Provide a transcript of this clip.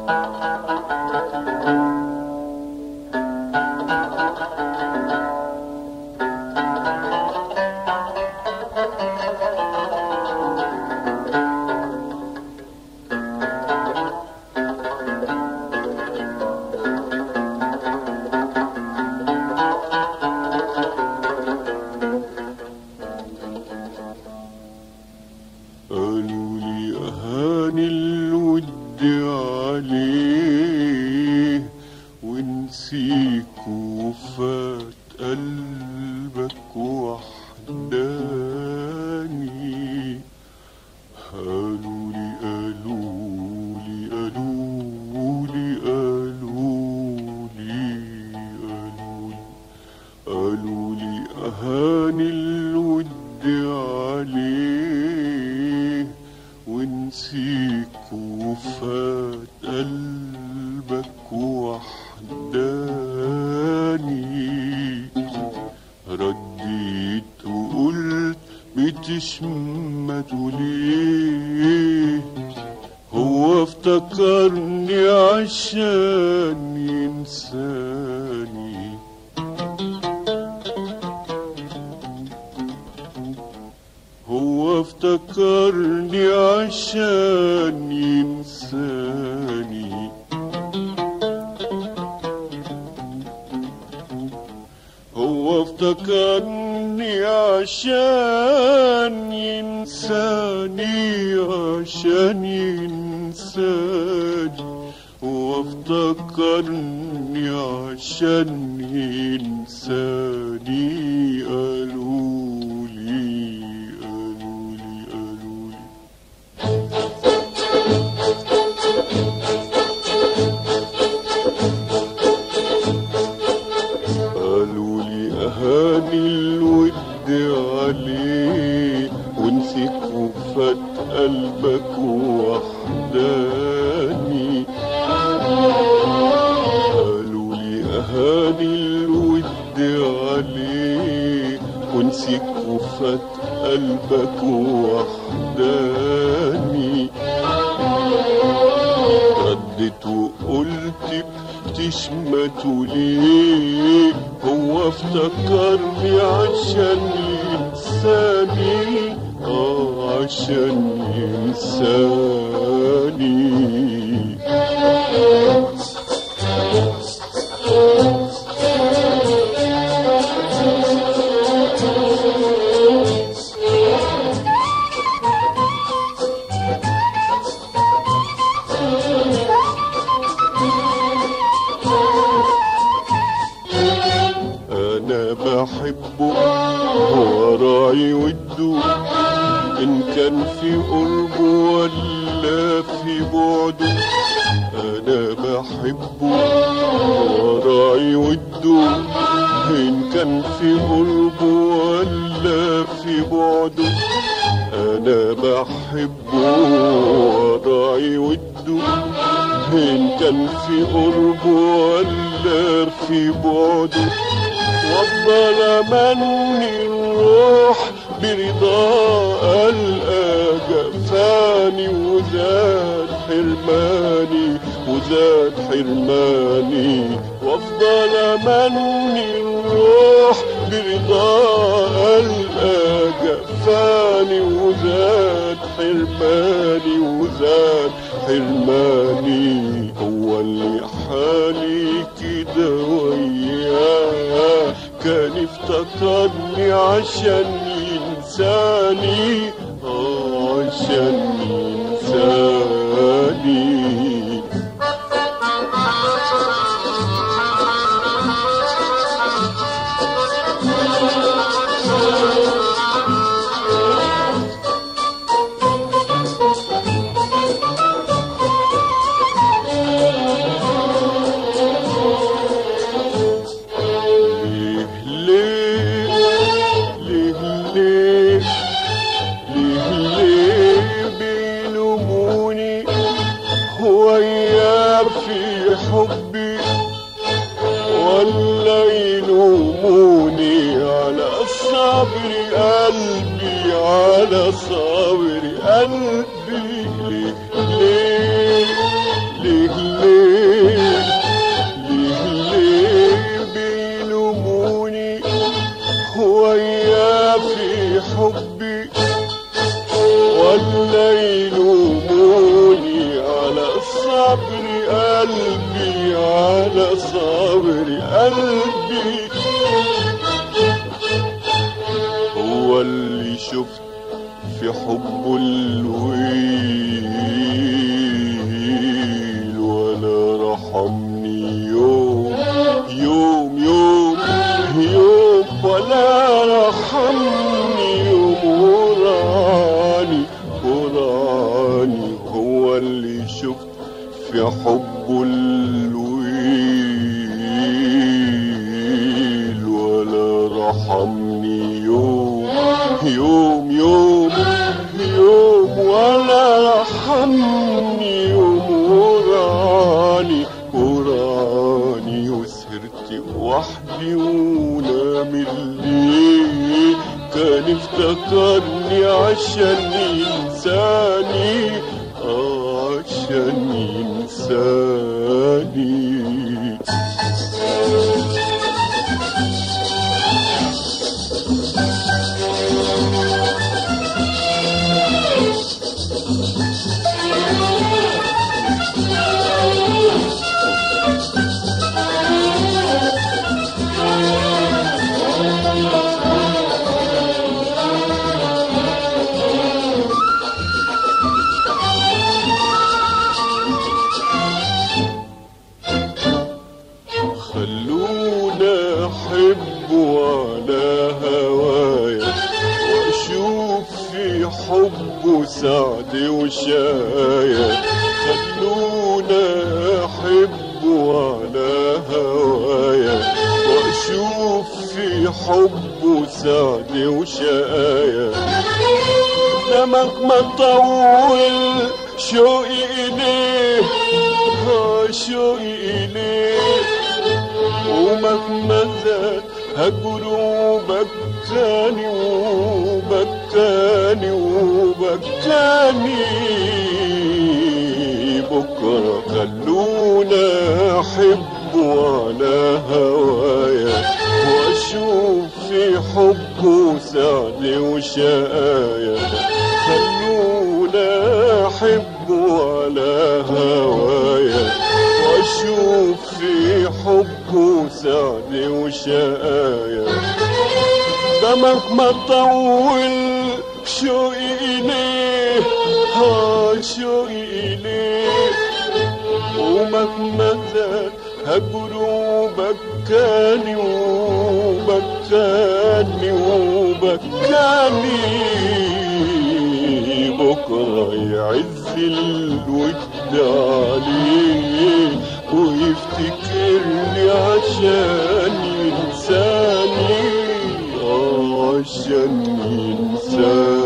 قالوا لي أهاني الود عليه ونسيك وفات قلبك وحداني قالوا لي قالوا لي قالوا لي قالوا لي قالوا لي قالوا لي أهاني الود عليه ونسيك وفات قلبك وحداني رديت وقلت بتشمت ليه هو افتكرني عشان ينساني هو افتكرني عشان ينساني هو افتكرني عشان ينساني عشان ينساني هو افتكرني عشان ينساني قالوا لي قالوا لي قالوا لي قالوا لي أهاني الود عليه ونسيك وفات قلبك وحداني قالوا لي أهاني الود عليه ونسيك وفات قلبك وحداني ردت وقلت بتشمت ليه هو افتكرني عشان ينساني اه عشان ينساني انا بحبه هو راعي وده ان كان في قربه ولا في بعده انا بحبه هو راعي وده ان كان في قربه ولا في بعده انا بحبه هو راعي وده إن كان في قربه ولا في بعده وافضل امني الروح برضا القى جفاني وزاد حرماني وزاد حرماني وافضل امني الروح برضا القى جفاني وزاد حرماني وزاد حرماني هو اللي حالي كده وياه كان افتكرني عشان ينساني اه عشان ينساني ليه ليه ليه ليه ليه ليه بيلوموني هويا في حبي ولا يلوموني على صبر قلبي على صبر قلبي ليه ليه ليه صبر قلبي على صبر قلبي هو اللي شفت في حبه الويل ولا رحمني يوم يوم يوم يوم ولا رحمني يوم وراني وراني هو اللي شفت في حبه الويل ولا رحمني يوم يوم يوم يوم ولا رحمني يوم وراني وراني وسهرت وحدي ونام الليل كان افتكرني عشان ينساني آه عشان ينساني خلونا احب على هوايا واشوف في حبه سعد وشايا خلونا احب على هوايا واشوف في حبه سعد وشايا دمك ما طول شوقي إليه آه شوقي إليه ومهما زاد هجره بكاني وبكاني وبكاني بكرة خلونا أحب على هوايا وأشوف في حبه سعد وشقايا خلونا أحب على هوايا واشوف في حبه سعد وشقايا دمك ما طول شوقي إليه ها شوقي إليه ومهما زاد هجره بكاني وبكاني وبكاني بكرة يعز الود عليه ويفتكرني عشان ينساني آه عشان ينساني